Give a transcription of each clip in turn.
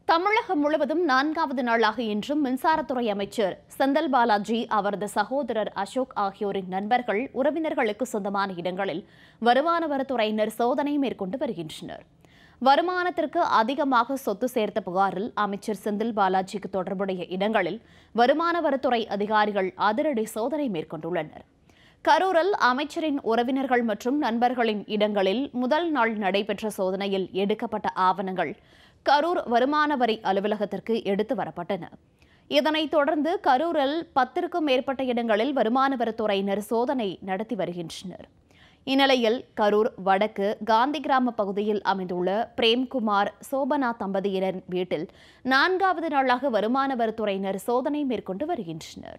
தமிழகம் முழுவதும் நான்காவது நாளாக இன்றும் மின்சாரத்துறை அமைச்சர் செந்தில் பாலாஜி அவரது சகோதரர் அசோக் ஆகியோரின் நண்பர்கள் உறவினர்களுக்கு சொந்தமான இடங்களில் வருமான வரித்துறையினர் சோதனை மேற்கொண்டு வருகின்றனர் வருமானத்திற்கு அதிகமாக சொத்து சேர்த்த புகாரில் அமைச்சர் செந்தில் பாலாஜிக்கு தொடர்புடைய இடங்களில் வருமான வரித்துறை அதிகாரிகள் அதிரடி சோதனை மேற்கொண்டுள்ளனர் கரூரில் அமைச்சரின் உறவினர்கள் மற்றும் நண்பர்களின் இடங்களில் முதல் நாள் நடைபெற்ற சோதனையில் எடுக்கப்பட்ட ஆவணங்கள் கரூர் வருமான வரி அலுவலகத்திற்கு எடுத்து வரப்பட்டன இதனைத் தொடர்ந்து கரூரில் பத்திற்கும் மேற்பட்ட இடங்களில் வருமான வரித்துறையினர் சோதனை நடத்தி வருகின்றனர் இந்நிலையில் கரூர் வடக்கு காந்தி கிராம பகுதியில் அமைந்துள்ள பிரேம்குமார் சோபனா தம்பதியினர் வீட்டில் நான்காவது நாளாக வருமான வரித்துறையினர் சோதனை மேற்கொண்டு வருகின்றனர்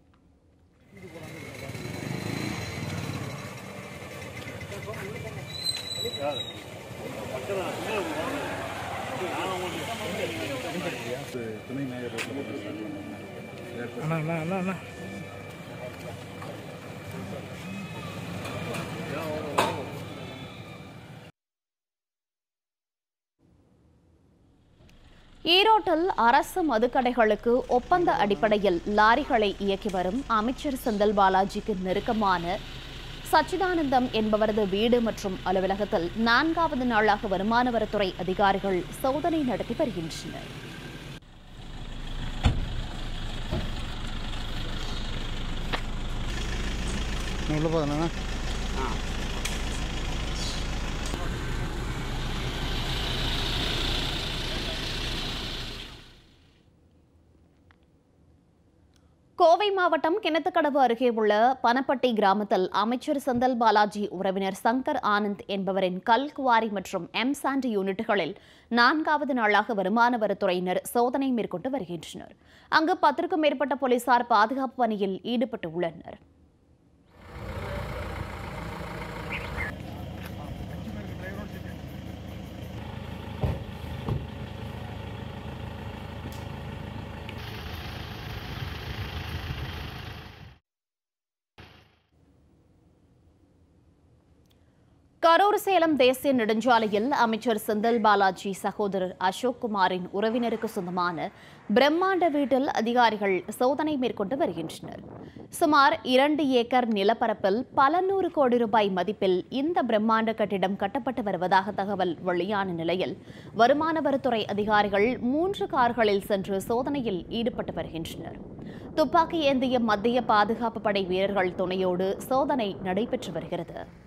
துணை மேயர் ரோட்டில் போட்டுருக்காங்க அண்ணா அண்ணா அண்ணா அண்ணா ஈரோட்டில் அரசு மதுக்கடைகளுக்கு ஒப்பந்த அடிப்படையில் லாரிகளை இயக்கி வரும் அமைச்சர் செந்தில் பாலாஜிக்கு நெருக்கமான சச்சிதானந்தம் என்பவரது வீடு மற்றும் அலுவலகத்தில் நான்காவது நாளாக வருமான வரித்துறை அதிகாரிகள் சோதனை நடத்தி வருகின்றனர் உள்ள போதுண்ணா கோவை மாவட்டம் கிணத்துக்கடவு அருகே உள்ள பனப்பட்டி கிராமத்தில் அமைச்சர் செந்தில் பாலாஜி உறவினர் சங்கர் ஆனந்த் என்பவரின் கல் குவாரி மற்றும் எம் சாண்ட் யூனிட்டுகளில் நான்காவது நாளாக வருமான வரித்துறையினர் சோதனை மேற்கொண்டு வருகின்றனர் அங்கு பத்திற்கும் மேற்பட்ட போலீசார் பாதுகாப்பு பணியில் ஈடுபட்டு உள்ளனர் கரூர் சேலம் தேசிய நெடுஞ்சாலையில் அமைச்சர் செந்தில் பாலாஜி சகோதரர் அசோக் குமாரின் உறவினருக்கு சொந்தமான பிரம்மாண்ட வீட்டில் அதிகாரிகள் சோதனை மேற்கொண்டு வருகின்றனர் சுமார் இரண்டு ஏக்கர் நிலப்பரப்பில் பல நூறு கோடி ரூபாய் மதிப்பில் இந்த பிரம்மாண்ட கட்டிடம் கட்டப்பட்டு வருவதாக தகவல் வெளியான நிலையில் வருமான வரித்துறை அதிகாரிகள் மூன்று கார்களில் சென்று சோதனையில் ஈடுபட்டு வருகின்றனர் துப்பாக்கி ஏந்திய மத்திய பாதுகாப்பு படை வீரர்கள் துணையோடு சோதனை நடைபெற்று வருகிறது